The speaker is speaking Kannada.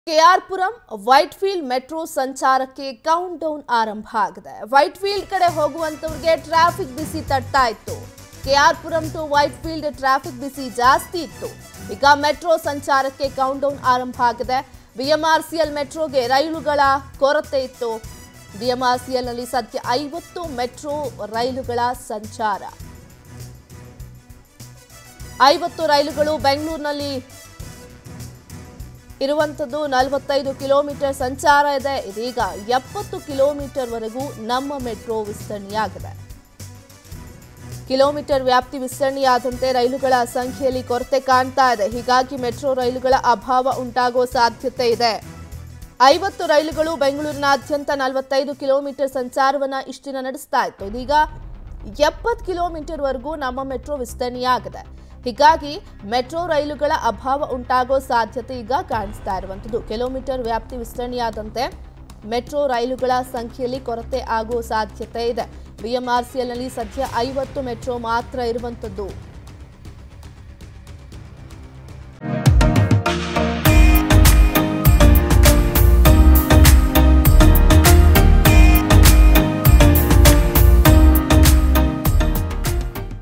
ಕೆಆರ್ಪುರಂ ವೈಟ್ಫೀಲ್ಡ್ ಮೆಟ್ರೋ ಸಂಚಾರಕ್ಕೆ ಕೌಂಟ್ ಡೌನ್ ಆರಂಭ ಆಗಿದೆ ವೈಟ್ಫೀಲ್ಡ್ ಕಡೆ ಹೋಗುವಂತವ್ರಿಗೆ ಟ್ರಾಫಿಕ್ ಬಿಸಿ ತಟ್ತಾ ಇತ್ತು ಕೆಆರ್ಪುರಂ ಟು ವೈಟ್ಫೀಲ್ಡ್ ಟ್ರಾಫಿಕ್ ಬಿಸಿ ಜಾಸ್ತಿ ಇತ್ತು ಈಗ ಮೆಟ್ರೋ ಸಂಚಾರಕ್ಕೆ ಕೌಂಟ್ ಡೌನ್ ಆರಂಭ ಆಗಿದೆ ಬಿಎಂಆರ್ಸಿಎಲ್ ಮೆಟ್ರೋಗೆ ರೈಲುಗಳ ಕೊರತೆ ಇತ್ತು ಬಿಎಂಆರ್ಸಿಎಲ್ ನಲ್ಲಿ ಸದ್ಯ ಐವತ್ತು ಮೆಟ್ರೋ ರೈಲುಗಳ ಸಂಚಾರ ಐವತ್ತು ರೈಲುಗಳು ಬೆಂಗಳೂರಿನಲ್ಲಿ ಇರುವಂಥದ್ದು ನಲವತ್ತೈದು ಕಿಲೋಮೀಟರ್ ಸಂಚಾರ ಇದೆ ಇದೀಗ ಎಪ್ಪತ್ತು ಕಿಲೋಮೀಟರ್ ವರೆಗೂ ನಮ್ಮ ಮೆಟ್ರೋ ವಿಸ್ತರಣೆಯಾಗಿದೆ ಕಿಲೋಮೀಟರ್ ವ್ಯಾಪ್ತಿ ವಿಸ್ತರಣೆಯಾದಂತೆ ರೈಲುಗಳ ಸಂಖ್ಯೆಯಲ್ಲಿ ಕೊರತೆ ಕಾಣ್ತಾ ಇದೆ ಹೀಗಾಗಿ ಮೆಟ್ರೋ ರೈಲುಗಳ ಅಭಾವ ಉಂಟಾಗುವ ಸಾಧ್ಯತೆ ಇದೆ ಐವತ್ತು ರೈಲುಗಳು ಬೆಂಗಳೂರಿನಾದ್ಯಂತ ನಲವತ್ತೈದು ಕಿಲೋಮೀಟರ್ ಸಂಚಾರವನ್ನ ಇಷ್ಟಿನ ನಡೆಸ್ತಾ ಇತ್ತು ಇದೀಗ ಎಪ್ಪತ್ತು ಕಿಲೋಮೀಟರ್ವರೆಗೂ ನಮ್ಮ ಮೆಟ್ರೋ ವಿಸ್ತರಣೆಯಾಗಿದೆ ಹೀಗಾಗಿ ಮೆಟ್ರೋ ರೈಲುಗಳ ಅಭಾವ ಉಂಟಾಗೋ ಸಾಧ್ಯತೆ ಈಗ ಕಾಣಿಸ್ತಾ ಇರುವಂಥದ್ದು ಕಿಲೋಮೀಟರ್ ವ್ಯಾಪ್ತಿ ವಿಸ್ತರಣೆಯಾದಂತೆ ಮೆಟ್ರೋ ರೈಲುಗಳ ಸಂಖ್ಯೆಯಲ್ಲಿ ಕೊರತೆ ಆಗುವ ಸಾಧ್ಯತೆ ಇದೆ ಬಿಎಂಆರ್ಸಿಎಲ್ನಲ್ಲಿ ಸದ್ಯ ಐವತ್ತು ಮೆಟ್ರೋ ಮಾತ್ರ ಇರುವಂಥದ್ದು